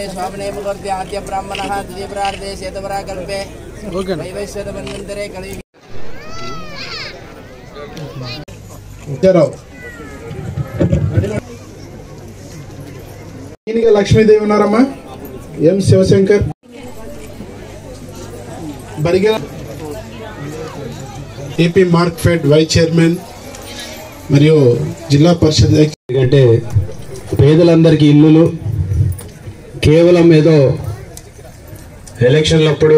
स्वापने मुहूर्ते आद्य ब्राह्मणः द्वितीयप्रार्थे शेतपराकल्पे वैवस्वतमन्वन्तरे कलि విద్యారావు ఈయనగా లక్ష్మీదేవి ఉన్నారమ్మా M Shivashankar Barigela AP Markfed vice chairman మరియు జిల్లా పరిషత్ ఎందుకంటే పేదలందరికీ ఇల్లులు కేవలం ఏదో ఎలక్షన్లప్పుడు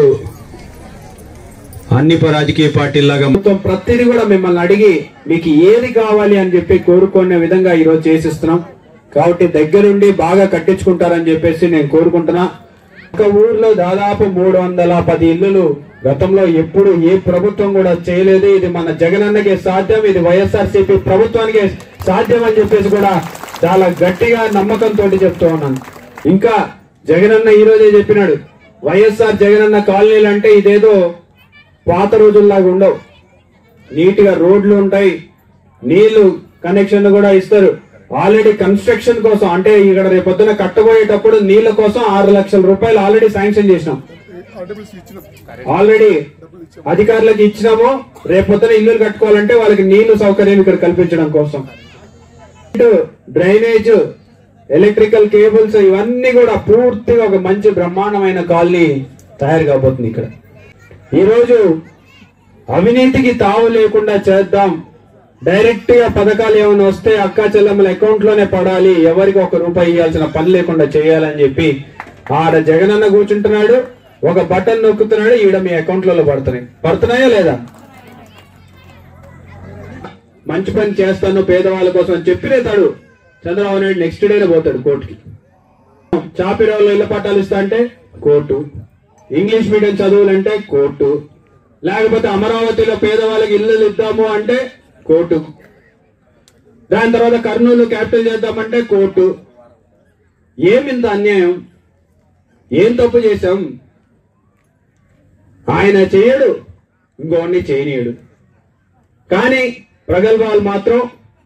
అన్ని ప- రాజకీయ పార్టీలాగా మొత్తం ప్రతిదీ కూడా మిమ్మల్ని అడిగి మీకు ఏది కావాలి అని చెప్పి కోరుకునే విధంగా ఈ రోజు చేసిస్తున్నాం కాబట్టి దగ్గరుండి బాగా కట్టించుకుంటారని చెప్పేసి నేను కోరుకుంటున్నా ఒక ఊర్లో దాదాపు మూడు వందల పది ఇల్లులు గతంలో ఎప్పుడు ఏ ప్రభుత్వం కూడా చేయలేదు ఇది మన జగనన్నకే సాధ్యం ఇది వైఎస్ఆర్సీపీ ప్రభుత్వానికి సాధ్యం అని చెప్పేసి కూడా చాలా గట్టిగా నమ్మకంతో చెప్తూ ఉన్నాను ఇంకా జగనన్న ఈ రోజే చెప్పినాడు వైఎస్ఆర్ జగనన్న కాలనీలు అంటే ఇదేదో పాత రోజుల్లాగా ఉండవు నీట్ గా రోడ్లు ఉంటాయి నీళ్లు కనెక్షన్ కూడా ఇస్తారు ఆల్రెడీ కన్స్ట్రక్షన్ కోసం అంటే ఇక్కడ రేపొద్దున కట్టబోయేటప్పుడు నీళ్ల కోసం ఆరు లక్షల రూపాయలు ఆల్రెడీ శాంక్షన్ చేసినాం ఆల్రెడీ అధికారులకు ఇచ్చినాము రేపొద్దున ఇల్లు కట్టుకోవాలంటే వాళ్ళకి నీళ్లు సౌకర్యం ఇక్కడ కల్పించడం కోసం డ్రైనేజ్ ఎలక్ట్రికల్ కేబుల్స్ ఇవన్నీ కూడా పూర్తిగా ఒక మంచి బ్రహ్మాండమైన కాలనీ తయారు కాబోతుంది ఇక్కడ ఈరోజు అవినీతికి తావు లేకుండా చేద్దాం డైరెక్ట్ గా పథకాలు ఏమైనా వస్తే అక్క చెల్లెమ్మల అకౌంట్ లోనే పడాలి ఎవరికి ఒక రూపాయి ఇవ్వాల్సిన పని లేకుండా చేయాలని చెప్పి ఆడ జగనన్న కూర్చుంటున్నాడు ఒక బటన్ నొక్కుతున్నాడు ఈడ మీ అకౌంట్లలో పడుతున్నాయి పడుతున్నాయా లేదా మంచి పని చేస్తాను పేదవాళ్ళ కోసం అని చెప్పినేతాడు చంద్రబాబు నాయుడు నెక్స్ట్ డేనే పోతాడు కోర్టుకి చాపిరావులో ఇళ్ల పట్టాలు ఇస్తా అంటే కోర్టు ఇంగ్లీష్ మీడియం చదువులంటే కోర్టు లేకపోతే అమరావతిలో పేదవాళ్ళకి ఇల్లు ఇద్దాము అంటే కోర్టు దాని తర్వాత కర్నూలు క్యాపిటల్ చేద్దామంటే కోర్టు ఏమింత అన్యాయం ఏం తప్పు చేశాం ఆయన చేయడు ఇంకోడిని చేయనీయడు కానీ ప్రగల్భాలు మాత్రం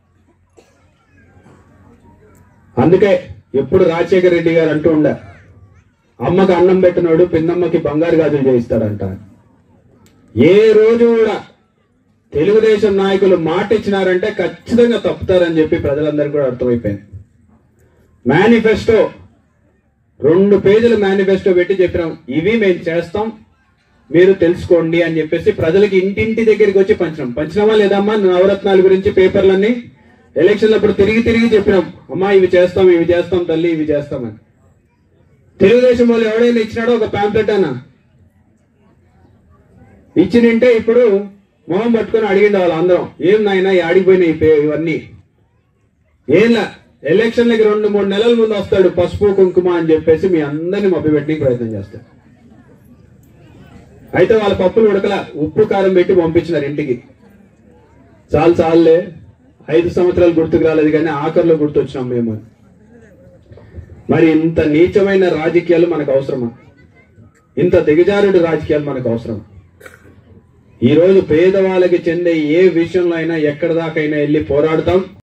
అందుకే ఎప్పుడు రాజశేఖర రెడ్డి గారు అంటూ ఉండ అమ్మకి అన్నం పెట్టినోడు పిన్నమ్మకి బంగారు గాజులు చేయిస్తాడంట ఏ రోజు కూడా తెలుగుదేశం నాయకులు మాట ఇచ్చినారంటే ఖచ్చితంగా తప్పుతారని చెప్పి ప్రజలందరికీ కూడా అర్థమైపోయింది మేనిఫెస్టో రెండు పేజీల మేనిఫెస్టో పెట్టి చెప్పినాం ఇవి మేము చేస్తాం మీరు తెలుసుకోండి అని చెప్పేసి ప్రజలకి ఇంటింటి దగ్గరికి వచ్చి పంచినాం పంచినామా లేదమ్మా నవరత్నాల గురించి పేపర్లన్నీ ఎలక్షన్లు అప్పుడు తిరిగి తిరిగి చెప్పినాం అమ్మా ఇవి చేస్తాం ఇవి చేస్తాం తల్లి ఇవి చేస్తామని తెలుగుదేశం వాళ్ళు ఎవడైనా ఇచ్చినాడో ఒక పాంప్లెట్ అన్న ఇచ్చినింటే ఇప్పుడు మొహం పట్టుకొని అడిగింది వాళ్ళు అందరం ఏం నాయనా ఆడిపోయినాయి పే- ఇవన్నీ ఏంలా ఎలక్షన్లకి రెండు మూడు నెలల ముందు వస్తాడు పసుపు కుంకుమ అని చెప్పేసి మీ అందరిని మభ్యపెట్టడానికి ప్రయత్నం చేస్తాడు అయితే వాళ్ళ పప్పులు ఉడకల ఉప్పు కారం పెట్టి పంపించినారు ఇంటికి చాలు చాలులే ఐదు సంవత్సరాలు గుర్తుకు రాలేదు కానీ ఆఖరిలో గుర్తొచ్చినాం మేము మరి ఇంత నీచమైన రాజకీయాలు మనకు అవసరమా ఇంత దిగజారుడు రాజకీయాలు మనకు అవసరం ఈ రోజు పేదవాళ్ళకి చెందే ఏ విషయంలో అయినా ఎక్కడి దాకైనా వెళ్ళి పోరాడతాం